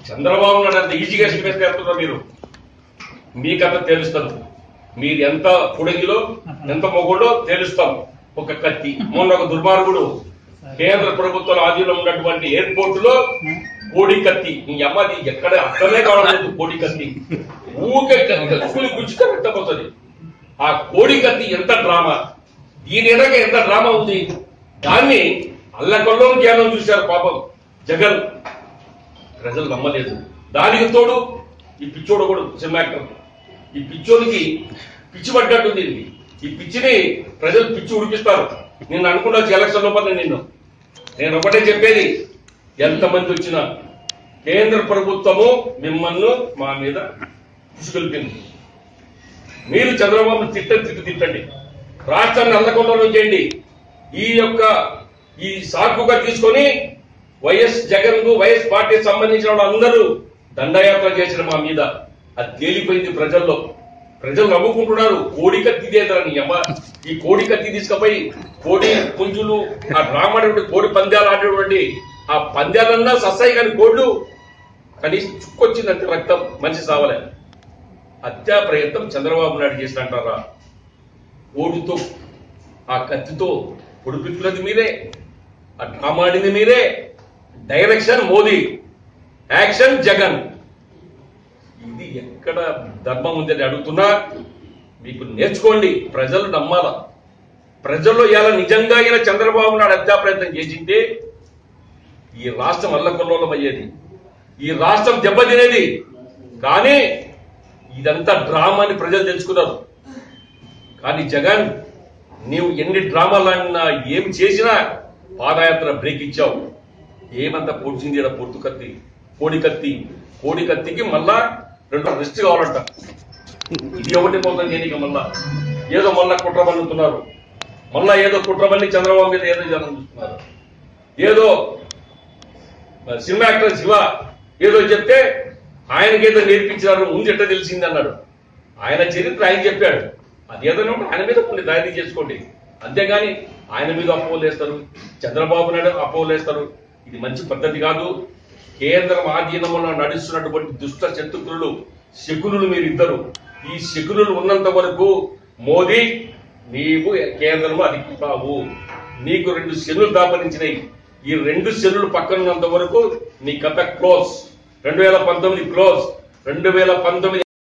చంద్రబాబు నాయుడు అంత ఈజీగా సినిమేస్తే వెళ్తున్నారు మీరు మీ కథ తెలుస్తుంది మీరు ఎంత పుడంగిలో ఎంత మొగుడో తెలుస్తాం ఒక కత్తి మొన్న ఒక దుర్మార్గుడు కేంద్ర ప్రభుత్వం ఆధీనంలో ఉన్నటువంటి ఎయిర్పోర్ట్ లో కోడి కత్తి ఈ అమ్మది ఎక్కడ అర్థమే కావట్లేదు కోడి కత్తి ఊకే కత్తులు గుచ్చుక పెట్టబోతుంది ఆ కోడి కత్తి ఎంత డ్రామా దీని వెనక ఎంత డ్రామా ఉంది దాన్ని అల్లకొల్లో జ్ఞానం చూశారు పాపం జగన్ ప్రజలు నమ్మలేదు దానికి తోడు ఈ పిచ్చోడు కూడా సినిమా యాక్టర్ ఈ పిచ్చోడికి పిచ్చి పడ్డట్టుంది ఇది ఈ పిచ్చిని ప్రజలు పిచ్చి ఉడిపిస్తారు నిన్ను అనుకున్న ఎలక్షన్ లోపల నిన్ను నేను ఒకటే చెప్పేది ఎంతమంది వచ్చినా కేంద్ర ప్రభుత్వము మిమ్మల్ని మా మీద తీసుకెళ్పింది మీరు చంద్రబాబు తిట్ట తిట్టు తిట్టండి రాష్ట్రాన్ని అల్లకొండలో చేయండి ఈ యొక్క ఈ సాకుగా తీసుకొని వైఎస్ జగన్ కు వైఎస్ పార్టీకి సంబంధించిన వాళ్ళందరూ దండయాత్ర చేసిన మా మీద అది తేలిపోయింది ప్రజల్లో ప్రజలు నవ్వుకుంటున్నారు కోడి కత్తి దేదని అమ్మ ఈ కోడి కత్తి తీసుకుపోయి కోడి పుంజులు ఆ డ్రామా ఆడేటువంటి కోడి పందాలు ఆడేటువంటి ఆ పందాలన్నా సస్తాయి కానీ కోళ్ళు కనీసం చుక్కొచ్చిందంటే రక్తం మనిషి సావలే హత్యా ప్రయత్నం చంద్రబాబు నాయుడు చేసినట్టారా ఓటుతో ఆ కత్తితో పొడిపించున్నది మీరే ఆ డ్రామా ఆడింది మీరే డైరెక్షన్ మోదీ యాక్షన్ జగన్ ఇది ఎక్కడ ధర్మం ఉంది అని అడుగుతున్నా మీకు నేర్చుకోండి ప్రజలు నమ్మాల ప్రజల్లో ఇలా నిజంగా ఇలా చంద్రబాబు నాయుడు హత్యా ప్రయత్నం చేసింటే ఈ రాష్ట్రం అల్లకొల్లోలం అయ్యేది ఈ రాష్ట్రం దెబ్బతినేది కానీ ఇదంతా డ్రామా అని ప్రజలు తెలుసుకున్నారు కానీ జగన్ నీవు ఎన్ని డ్రామాలు ఆడినా ఏం చేసినా పాదయాత్ర బ్రేక్ ఇచ్చావు ఏమంతా పొడిచింది ఈడ పొట్టు కత్తి కోడి కత్తి కోడి కత్తికి మళ్ళా రెండు రెస్ట్ కావాలంట ఇది ఒకటి పోతుంది దేనికి మళ్ళా ఏదో మళ్ళా కుట్ర పన్నుతున్నారు మళ్ళా ఏదో కుట్ర పన్ని చంద్రబాబు మీద ఏదో జనం చూస్తున్నారు ఏదో మరి సినిమా యాక్టర్ శివ ఏదో చెప్తే ఆయనకేదో నేర్పించినారు ముందు ఎట్ట తెలిసింది అన్నాడు ఆయన చరిత్ర ఆయన చెప్పాడు అది ఏదైనా ఉంటే ఆయన మీద కొన్ని దాడి చేసుకోండి అంతేగాని ఆయన మీద అపోహలు వేస్తారు చంద్రబాబు నాయుడు అపోహలు వేస్తారు ఇది మంచి పద్ధతి కాదు కేంద్రం ఆధీనంలో నడుస్తున్నటువంటి దుష్ట శత్రుకులు శకునులు మీరిద్దరు ఈ శకునులు ఉన్నంత వరకు మోదీ నీవు కేంద్రంలో అధికావు నీకు రెండు శనులు దాపరించినాయి ఈ రెండు శనులు పక్కనున్నంత వరకు నీ కథ క్లోజ్ రెండు వేల పంతొమ్మిది క్లోజ్ రెండు వేల పంతొమ్మిది